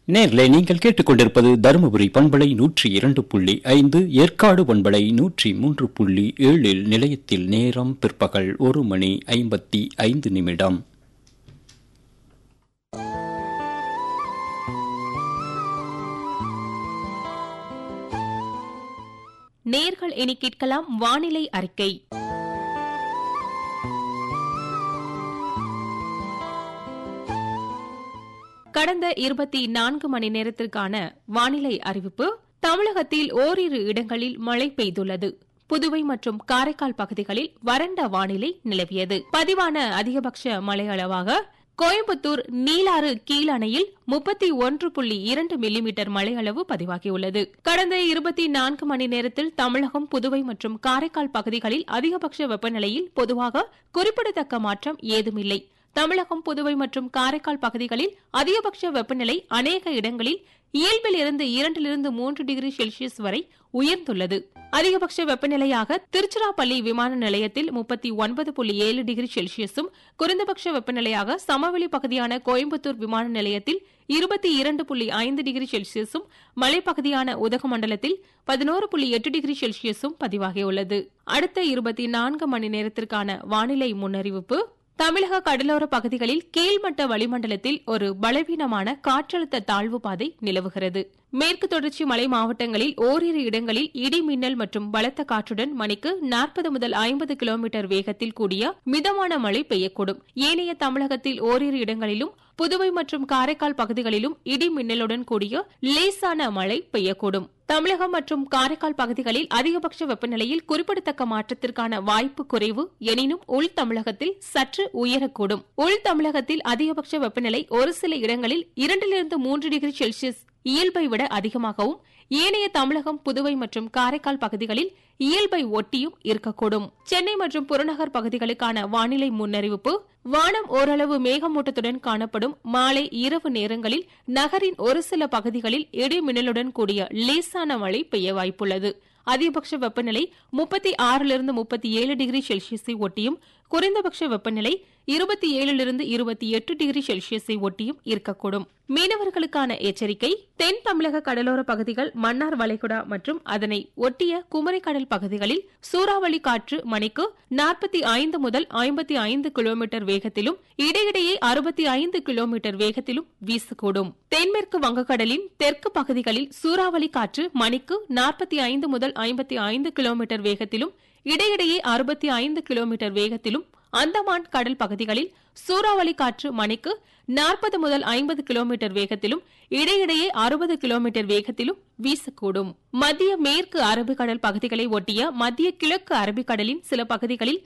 நேர்ல நீங்கள் கேட்டுக்கொண்டிருப்பது தருமபுரி பண்பலை நூற்றி இரண்டு புள்ளி ஐந்து ஏற்காடு பண்பலை நூற்றி மூன்று புள்ளி ஏழில் நிலையத்தில் நேரம் பிற்பகல் ஒரு மணி ஐம்பத்தி ஐந்து நிமிடம் நேர்கள் இனி கேட்கலாம் வானிலை அறிக்கை கடந்த இருபத்தி நான்கு மணி நேரத்திற்கான வானிலை அறிவிப்பு தமிழகத்தில் ஓரிரு இடங்களில் மழை பெய்துள்ளது புதுவை மற்றும் காரைக்கால் பகுதிகளில் வறண்ட வானிலை நிலவியது பதிவான அதிகபட்ச மழை அளவாக கோயம்புத்தூர் நீலாறு கீழ் அணையில் முப்பத்தி ஒன்று புள்ளி இரண்டு மில்லிமீட்டர் மழை அளவு பதிவாகியுள்ளது கடந்த இருபத்தி நான்கு மணி நேரத்தில் தமிழகம் புதுவை மற்றும் காரைக்கால் பகுதிகளில் அதிகபட்ச வெப்பநிலையில் பொதுவாக குறிப்பிடத்தக்க மாற்றம் ஏதுமில்லை தமிழகம் புதுவை மற்றும் காரைக்கால் பகுதிகளில் அதிகபட்ச வெப்பநிலை அநேக இடங்களில் இயல்பில் இருந்து இரண்டிலிருந்து மூன்று டிகிரி செல்சியஸ் வரை உயர்ந்துள்ளது அதிகபட்ச வெப்பநிலையாக திருச்சிராப்பள்ளி விமான நிலையத்தில் முப்பத்தி ஒன்பது புள்ளி ஏழு டிகிரி செல்சியஸும் குறைந்தபட்ச வெப்பநிலையாக சமவெளி பகுதியான கோயம்புத்தூர் விமான நிலையத்தில் இருபத்தி இரண்டு புள்ளி ஐந்து டிகிரி செல்சியஸும் மலைப்பகுதியான உதகமண்டலத்தில் பதினோரு புள்ளி எட்டு டிகிரி செல்சியஸும் பதிவாகியுள்ளது அடுத்த இருபத்தி நான்கு மணி நேரத்திற்கான வானிலை முன்னறிவிப்பு தமிழக கடலோர பகுதிகளில் கீழ்மட்ட வளிமண்டலத்தில் ஒரு பலவீனமான காற்றழுத்த தாழ்வு பாதை நிலவுகிறது மேற்கு தொடர்ச்சி மலை மாவட்டங்களில் ஓரிரு இடங்களில் இடி மின்னல் மற்றும் பலத்த காற்றுடன் மணிக்கு நாற்பது முதல் ஐம்பது கிலோமீட்டர் வேகத்தில் கூடிய மிதமான மழை பெய்யக்கூடும் ஏனைய தமிழகத்தில் ஓரிரு இடங்களிலும் புதுவை மற்றும் காரைக்கால் பகுதிகளிலும் இடி மின்னலுடன் கூடிய லேசான மழை பெய்யக்கூடும் தமிழகம் மற்றும் காரைக்கால் பகுதிகளில் அதிகபட்ச வெப்பநிலையில் குறிப்பிடத்தக்க மாற்றத்திற்கான வாய்ப்பு குறைவு எனினும் உள் தமிழகத்தில் சற்று உயரக்கூடும் உள் தமிழகத்தில் அதிகபட்ச வெப்பநிலை ஒரு சில இடங்களில் இரண்டிலிருந்து மூன்று டிகிரி செல்சியஸ் இயல்பை விட அதிகமாகவும் ஏனைய தமிழகம் புதுவை மற்றும் காரைக்கால் பகுதிகளில் இயல்பை ஒட்டியும் இருக்கக்கூடும் சென்னை மற்றும் புறநகர் பகுதிகளுக்கான வானிலை முன்னறிவிப்பு வானம் ஓரளவு மேகமூட்டத்துடன் காணப்படும் மாலை இரவு நேரங்களில் நகரின் ஒரு சில பகுதிகளில் இடி மின்னலுடன் கூடிய லேசான மழை பெய்ய வாய்ப்புள்ளது அதிகபட்ச வெப்பநிலை முப்பத்தி ஆறிலிருந்து முப்பத்தி ஏழு டிகிரி செல்சியஸை ஒட்டியும் குறைந்தபட்ச வெப்பநிலை இருபத்தி ஏழிலிருந்து இருபத்தி எட்டு டிகிரி செல்சியஸை ஒட்டியும் இருக்கக்கூடும் மீனவர்களுக்கான எச்சரிக்கை தென் தமிழக கடலோர பகுதிகள் மன்னார் வளைகுடா மற்றும் அதனை ஒட்டிய குமரிக்கடல் பகுதிகளில் சூறாவளி காற்று மணிக்கு நாற்பத்தி ஐந்து முதல் ஐம்பத்தி ஐந்து கிலோமீட்டர் வேகத்திலும் இடையிடையே அறுபத்தி ஐந்து கிலோமீட்டர் வேகத்திலும் வீசக்கூடும் தென்மேற்கு வங்கக்கடலின் தெற்கு பகுதிகளில் சூறாவளி காற்று மணிக்கு நாற்பத்தி ஐந்து முதல் ஐம்பத்தி ஐந்து கிலோமீட்டர் வேகத்திலும் இடையிடையே அறுபத்தி ஐந்து கிலோமீட்டர் வேகத்திலும் அந்தமான் கடல் பகுதிகளில் சூறாவளி காற்று மணிக்கு நாற்பது முதல் ஐம்பது கிலோமீட்டர் வேகத்திலும் இடையிடையே அறுபது கிலோமீட்டர் வேகத்திலும் வீசக்கூடும் மத்திய மேற்கு அரபிக்கடல் பகுதிகளை ஒட்டிய மத்திய கிழக்கு அரபிக்கடலின் சில பகுதிகளில்